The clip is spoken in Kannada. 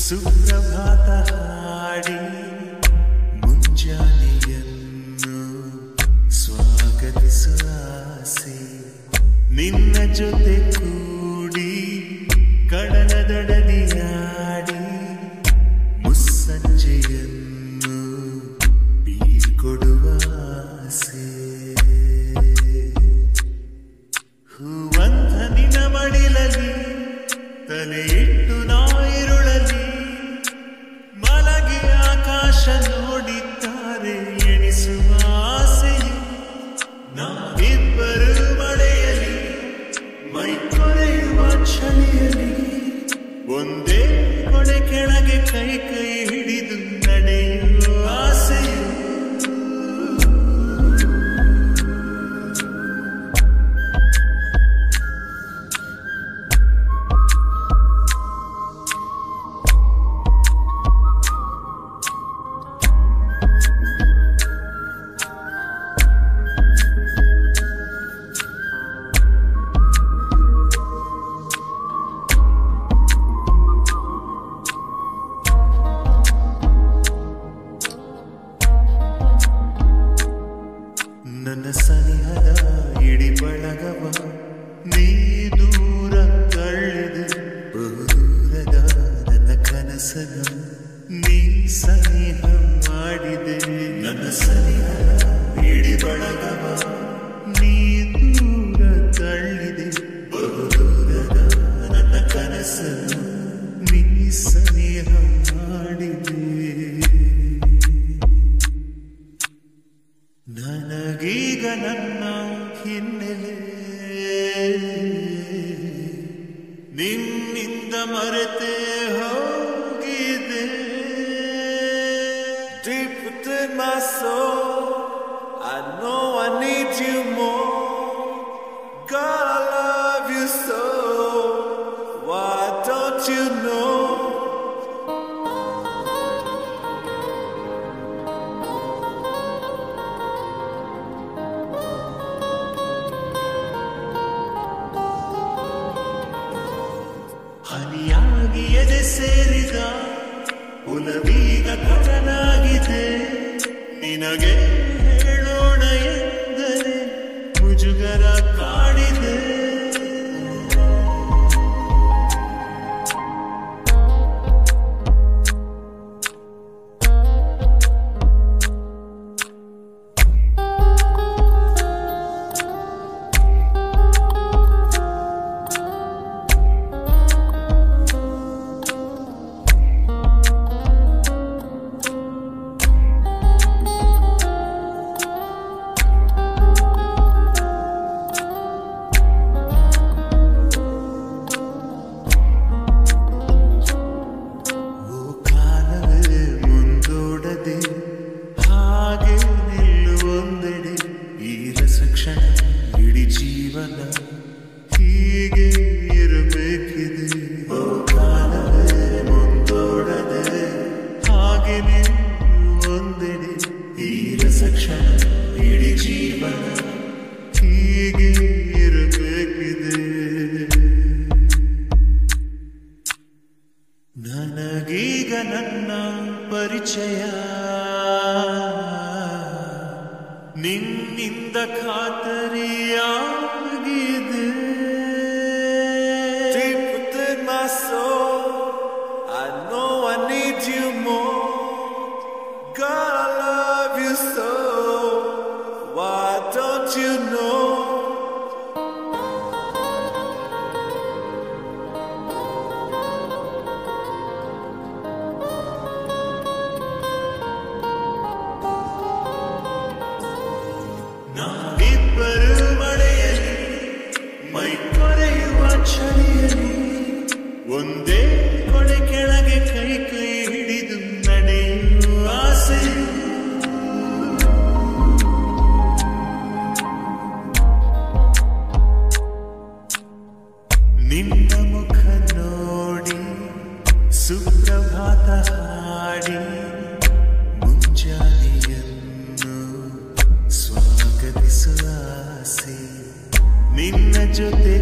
ಸುಪ್ರಭಾತ ಹಾಡಿ ಮುಂಜಾನೆಯನ್ನು ಸ್ವಾಗತಿಸುವ ಆಸೆ ನಿನ್ನ ಜೊತೆ ಕೂಡಿ ಕಡಲ ದಡದಿಯಾಡಿ ಮುಸ್ಸಂಜೆಯನ್ನು ಬೀಳ್ಕೊಡುವ ಆಸೆ ಹೂವಂತ ನಿನ ಮಡಿಲಲಿ ತಲೆ ಇಟ್ಟು ನಾಯಿರುಳಲಿ ಮಲಗಿ ಆಕಾಶ ನೋಡಿದ್ದಾರೆ ಎಣಿಸುವ ಆಸೆಯು ನಾವಿಬ್ಬರು ಮಳೆಯಲಿ ಮೈ ಕೊರೆಯುವ ಚಳಿಯಲಿ ಒಂದೇ ಕೊಡೆ ಕೆಳಗೆ ಕೈ ಕೈ ಹಿಡಿದು ನಡೆಯುವ ಆಸೆಯು ನನ್ನ ಸನಿಹದ ಇಡಿ ಬಳಗವ ನೀ ದೂರ ತಳ್ಳಿದೆ ಬಹುದೂರದ ನನ್ನ ಕನಸನ್ನು ನೀ ಸನಿಹ ಮಾಡಿದೆ ನನ್ನ ಸನಿಹದ ಇಡಿ ಬಳಗವ ನೀ ದೂರ ತಳ್ಳಿದೆ ಬಹುದೂರದ ನನ್ನ ಕನಸನ್ನು ನೀ ಸನಿಹ ಮಾಡಿದೆ ನನಗೀಗ ನನ್ನ ಹಿನ್ನೆಲೆ ನಿನ್ನಿಂದ ಮರೆತೇ ಹೋಗಿದೆ Deep within my soul, I know I need you more. God, I love you so. Why don't you know? ಹನಿಯಾಗಿ ಎದೆ ಸೇರಿದ ಉಲವೀಗ ಕಡಲಾಗಿದೆ ನಿನಗೆ ಹೇಳೋಣ ಎಂದರೆ ಮುಜುಗರ ಕಾಡಿದೆ ಓ ಕಾಲವೇ ಮುಂದೂಡದೆ ಹಾಗೆ ನಿಲ್ಲುವೊಂದೆಡೆ ಈ ರಸಕ್ಷಣ ಇಡೀ ಜೀವನ ಹೀಗೆ ಇರಬೇಕಿದೆ ಓ ಕಾಲವೇ ಮುಂದೂಡದೆ ಹಾಗೆ ನಿಲ್ಲುವೊಂದೆಡೆ ಈ ರಸಕ್ಷಣ ಇಡೀ ಜೀವನ ಹೀಗೆ ಇರಬೇಕಿದೆ ನನಗೀಗ ನನ್ನ ಪರಿಚಯ ನಿನ್ನಿಂದ ಖಾತರಿಯಾಗಿದೆ Deep within my soul, I know I need you more. God, I love you so. Why don't you know? ನಾವಿಬ್ಬರು ಮಳೆಯಲಿ ಮೈ ಕೊರೆಯುವ ಚಳಿಯಲಿ ಒಂದೇ ಕೊಡೆ ಕೆಳಗೆ ಕೈ ಕೈ ಹಿಡಿದು ನಡೆಯುವ ಆಸೆ ನಿನ್ನ ಮುಖ ನೋಡಿ ಸುಪ್ರಭಾತ ಹಾಡಿ ಮುಂಜಾನೆಯನ್ನು ಸ್ವಾಗತಿಸುವ ಆಸೆ ನಿನ್ನ ಜೊತೆ